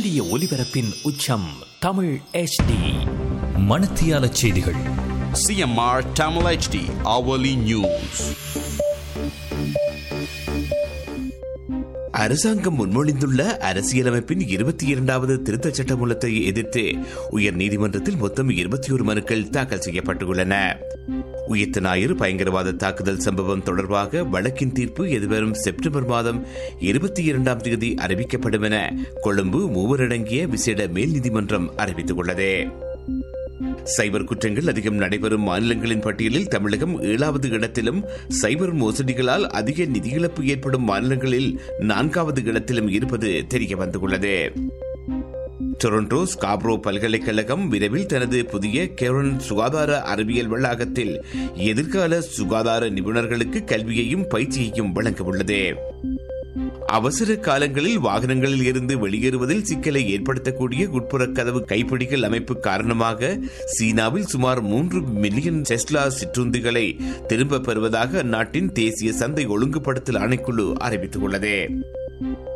துல்லிய ஒலிபரப்பின் உச்சம் தமிழ் HD மணத்தியால செய்திகள் CMR Tamil HD hourly news. அரசாங்கம் முன்மொழிந்துள்ள அரசியலமைப்பின் இருபத்தி இரண்டாவது திருத்தச் சட்டமூலத்தை எதிர்த்து உயர் நீதிமன்றத்தில் மொத்தம் இருபத்தி ஒரு மனுக்கள் தாக்கல் செய்யப்பட்டுள்ளன உயிர்த்த ஞாயிறு பயங்கரவாத தாக்குதல் சம்பவம் தொடர்பாக வழக்கின் தீர்ப்பு எதிர்வரும் செப்டம்பர் மாதம் இருபத்தி இரண்டாம் தேதி அறிவிக்கப்படும் என கொழும்பு மூவரடங்கிய விசேட மேல் நீதிமன்றம் அறிவித்துள்ளது சைபர் குற்றங்கள் அதிகம் நடைபெறும் மாநிலங்களின் பட்டியலில் தமிழகம் ஏழாவது இடத்திலும் சைபர் மோசடிகளால் அதிக நிதி இழப்பு ஏற்படும் மாநிலங்களில் நான்காவது இடத்திலும் இருப்பது தெரிய வந்துள்ளது டொரண்டோ ஸ்காப்ரோ பல்கலைக்கழகம் விரைவில் தனது புதிய கேரன் சுகாதார அறிவியல் வளாகத்தில் எதிர்கால சுகாதார நிபுணர்களுக்கு கல்வியையும் பயிற்சியையும் வழங்க உள்ளது அவசர காலங்களில் வாகனங்களில் இருந்து வெளியேறுவதில் சிக்கலை ஏற்படுத்தக்கூடிய உட்புற கதவு கைப்பிடிகள் அமைப்பு காரணமாக சீனாவில் சுமார் மூன்று மில்லியன் டெஸ்லா சிற்றுந்திகளை திரும்பப் பெறுவதாக அந்நாட்டின் தேசிய சந்தை ஒழுங்குபடுத்தல் ஆணைக்குழு அறிவித்துள்ளது